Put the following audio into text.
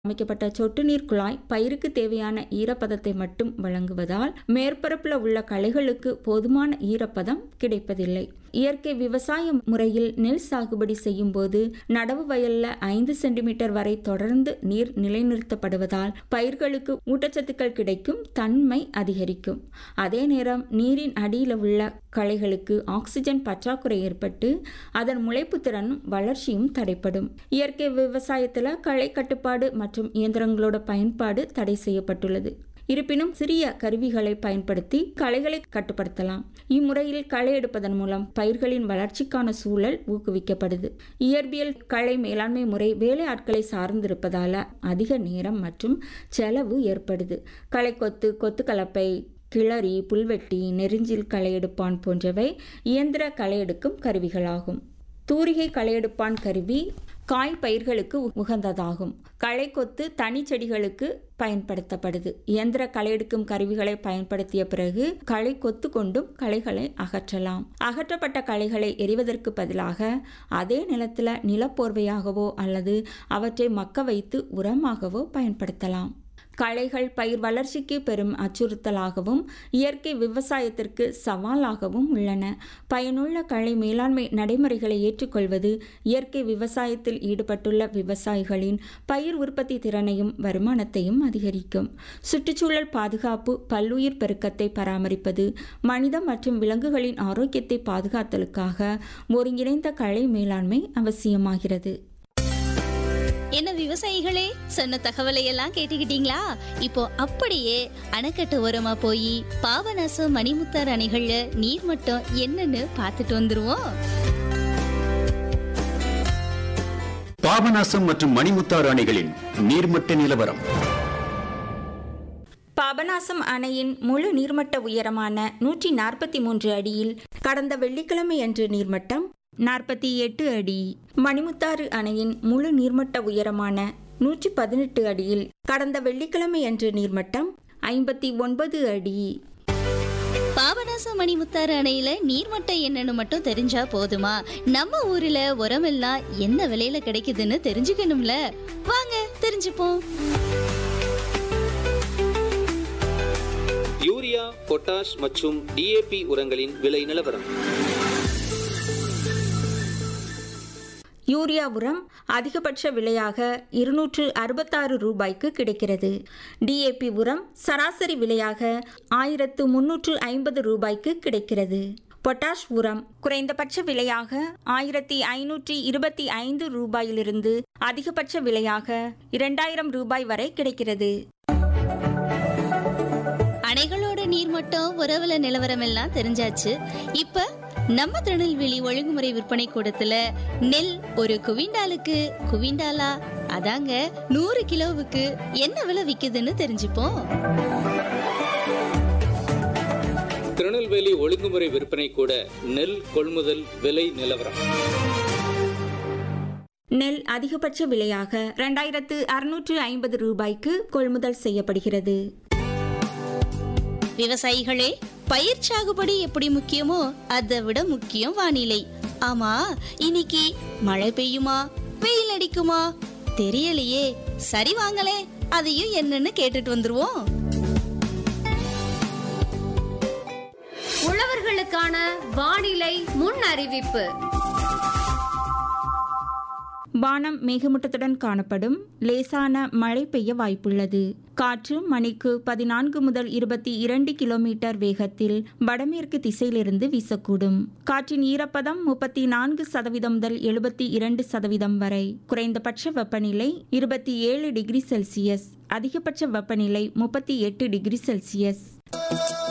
அமைக்கப்பட்ட சொட்டு நீர் குழாய் பயிருக்கு தேவையான ஈரப்பதத்தை மட்டும் வழங்குவதால் மேற்பரப்பில் உள்ள களைகளுக்கு போதுமான ஈரப்பதம் கிடைப்பதில்லை இயற்கை விவசாய முறையில் நெல் சாகுபடி செய்யும் போது நடவு வயல்ல ஐந்து சென்டிமீட்டர் வரை தொடர்ந்து நீர் நிலைநிறுத்தப்படுவதால் பயிர்களுக்கு ஊட்டச்சத்துக்கள் கிடைக்கும் தன்மை அதிகரிக்கும் அதே நேரம் நீரின் அடியில் உள்ள களைகளுக்கு ஆக்சிஜன் பற்றாக்குறை ஏற்பட்டு அதன் முளைப்பு திறனும் வளர்ச்சியும் தடைப்படும் இயற்கை விவசாயத்தில் களை கட்டுப்பாடு மற்றும் இயந்திரங்களோட பயன்பாடு தடை செய்யப்பட்டுள்ளது இருப்பினும் சிறிய கருவிகளை பயன்படுத்தி களைகளை கட்டுப்படுத்தலாம் இம்முறையில் களை எடுப்பதன் மூலம் பயிர்களின் வளர்ச்சிக்கான சூழல் ஊக்குவிக்கப்படுது இயற்பியல் களை மேலாண்மை முறை வேலை ஆட்களை சார்ந்திருப்பதால அதிக நேரம் மற்றும் செலவு ஏற்படுது களை கொத்து கொத்து கலப்பை கிளறி புல்வெட்டி நெருஞ்சில் களையெடுப்பான் போன்றவை இயந்திர களையெடுக்கும் கருவிகளாகும் தூரிகை களையெடுப்பான் கருவி காய் பயிர்களுக்கு உகந்ததாகும் களை கொத்து தனி செடிகளுக்கு பயன்படுத்தப்படுது இயந்திர களையெடுக்கும் கருவிகளை பயன்படுத்திய பிறகு களை கொத்து கொண்டும் களைகளை அகற்றலாம் அகற்றப்பட்ட களைகளை எரிவதற்கு பதிலாக அதே நிலத்தில் நிலப்போர்வையாகவோ அல்லது அவற்றை மக்க வைத்து உரமாகவோ பயன்படுத்தலாம் களைகள் பயிர் வளர்ச்சிக்கு பெரும் அச்சுறுத்தலாகவும் இயற்கை விவசாயத்திற்கு சவாலாகவும் உள்ளன பயனுள்ள களை மேலாண்மை நடைமுறைகளை ஏற்றுக்கொள்வது இயற்கை விவசாயத்தில் ஈடுபட்டுள்ள விவசாயிகளின் பயிர் உற்பத்தி திறனையும் வருமானத்தையும் அதிகரிக்கும் சுற்றுச்சூழல் பாதுகாப்பு பல்லுயிர் பெருக்கத்தை பராமரிப்பது மனித மற்றும் விலங்குகளின் ஆரோக்கியத்தை பாதுகாத்தலுக்காக ஒருங்கிணைந்த களை மேலாண்மை அவசியமாகிறது என்ன விவசாயிகளே சொன்ன தகவலை எல்லாம் கேட்டுக்கிட்டீங்களா இப்போ அப்படியே அணைக்கட்டு ஓரமா போய் பாபநாசம் மணிமுத்தார் அணைகள்ல நீர் மட்டம் என்னன்னு பார்த்துட்டு வந்துருவோம் பாபநாசம் மற்றும் மணிமுத்தாறு அணைகளின் நீர்மட்ட நிலவரம் பாபநாசம் அணையின் முழு நீர்மட்ட உயரமான நூற்றி நாற்பத்தி மூன்று அடியில் கடந்த வெள்ளிக்கிழமை அன்று நீர்மட்டம் நாற்பத்தி எட்டு அடி மணிமுத்தாறு அணையின் முழு நீர்மட்ட உயரமான நூற்றி பதினெட்டு அடியில் கடந்த வெள்ளிக்கிழமை அன்று நீர்மட்டம் ஐம்பத்தி ஒன்பது அடி பாபநாசம் மணிமுத்தாறு அணையில நீர்மட்டம் என்னன்னு மட்டும் தெரிஞ்சா போதுமா நம்ம ஊர்ல உரமெல்லாம் என்ன விலையில கிடைக்குதுன்னு தெரிஞ்சுக்கணும்ல வாங்க தெரிஞ்சுப்போம் யூரியா பொட்டாஷ் மற்றும் டிஏபி உரங்களின் விலை நிலவரம் யூரியா உரம் அதிகபட்ச விலையாக இருநூற்று அறுபத்தாறு ரூபாய்க்கு கிடைக்கிறது டிஏபி உரம் சராசரி விலையாக ஆயிரத்து முன்னூற்று ஐம்பது ரூபாய்க்கு கிடைக்கிறது பொட்டாஷ் உரம் குறைந்தபட்ச விலையாக ஆயிரத்தி ஐநூற்றி இருபத்தி ஐந்து ரூபாயிலிருந்து அதிகபட்ச விலையாக இரண்டாயிரம் ரூபாய் வரை கிடைக்கிறது அணைகளோட நீர்மட்டம் உறவுல நிலவரம் எல்லாம் தெரிஞ்சாச்சு இப்ப நம்ம திருநெல்வேலி ஒழுங்குமுறை விற்பனை கூடத்துல நெல் ஒரு குவிண்டாலுக்கு குவிண்டாலா அதாங்க நூறு கிலோவுக்கு என்ன விலை விக்குதுன்னு தெரிஞ்சுப்போம் திருநெல்வேலி ஒழுங்குமுறை விற்பனை கூட நெல் கொள்முதல் விலை நிலவரம் நெல் அதிகபட்ச விலையாக இரண்டாயிரத்து அறுநூற்று ஐம்பது ரூபாய்க்கு கொள்முதல் செய்யப்படுகிறது விவசாயிகளே பயிர் சாகுபடி எப்படி முக்கியமோ அதை விட முக்கியம் வானிலை ஆமா இன்னைக்கு மழை பெய்யுமா வெயில் அடிக்குமா தெரியலையே சரி வாங்களே அதையும் என்னன்னு கேட்டுட்டு வந்துருவோம் உழவர்களுக்கான வானிலை முன் அறிவிப்பு வானம் மேகமூட்டத்துடன் காணப்படும் லேசான மழை பெய்ய வாய்ப்புள்ளது காற்று மணிக்கு பதினான்கு முதல் இருபத்தி இரண்டு கிலோமீட்டர் வேகத்தில் வடமேற்கு திசையிலிருந்து வீசக்கூடும் காற்றின் ஈரப்பதம் முப்பத்தி நான்கு சதவீதம் முதல் எழுபத்தி இரண்டு சதவீதம் வரை குறைந்தபட்ச வெப்பநிலை இருபத்தி ஏழு டிகிரி செல்சியஸ் அதிகபட்ச வெப்பநிலை முப்பத்தி எட்டு டிகிரி செல்சியஸ்